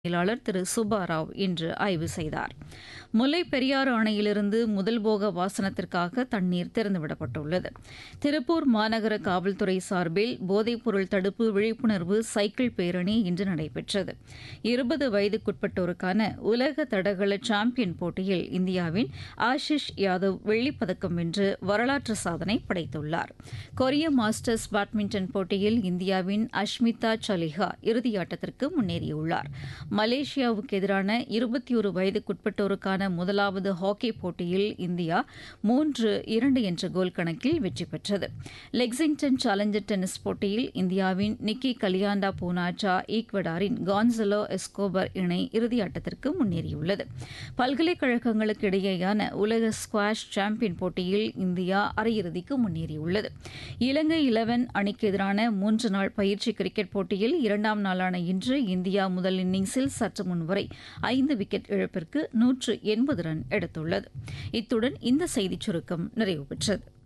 செயலாளர் திரு சுப்பாராவ் இன்று ஆய்வு செய்தார் முல்லை பெரியாறு அணையிலிருந்து முதல் போக பாசனத்திற்காக தண்ணீர் திறந்துவிடப்பட்டுள்ளது திருப்பூர் மாநகர காவல்துறை சார்பில் போதைப்பொருள் தடுப்பு விழிப்புணர்வு சைக்கிள் பேரணி இன்று நடைபெற்றது இருபது வயதுக்குட்பட்டோருக்கான உலக தடகள சாம்பியன் போட்டியில் இந்தியாவின் ஆஷிஷ் யாதவ் வெள்ளிப்பதக்கம் வென்று வரலாற்று சாதனை படைத்துள்ளார் கொரிய மாஸ்டர்ஸ் பேட்மிண்டன் போட்டியில் இந்தியாவின் அஷ்மிதா சலிஹா இறுதியாட்டத்திற்கு முன்னேறியுள்ளார் மலேசியாவுக்கு எதிரான இருபத்தி ஒரு வயதுக்குட்பட்டோருக்கான முதலாவது ஹாக்கி போட்டியில் இந்தியா மூன்று இரண்டு என்ற கோல் கணக்கில் வெற்றி பெற்றது லெக்ஸிங்டன் சேலஞ்சர் டென்னிஸ் போட்டியில் இந்தியாவின் நிக்கி கலியாண்டா பூனாச்சா ஈக்வடாரின் கான்சலோ எஸ்கோபர் இணை இறுதியாட்டத்திற்கு முன்னேறியுள்ளது பல்கலைக்கழகங்களுக்கு இடையேயான உலக ஸ்குவாஷ் சாம்பியன் போட்டியில் இந்தியா அரையிறுதிக்கு முன்னேறியுள்ளது இலங்கை இலவன் அணிக்கு எதிரான மூன்று நாள் பயிற்சி கிரிக்கெட் போட்டியில் இரண்டாம் நாளான இன்று இந்தியா முதல் இன்னிங்ஸில் சற்று முன்வரை ஐந்து விக்கெட் இழப்பிற்கு நூற்று எண்பது ரன் எடுத்துள்ளது இத்துடன் இந்த செய்திச் சுருக்கம் நிறைவு பெற்றது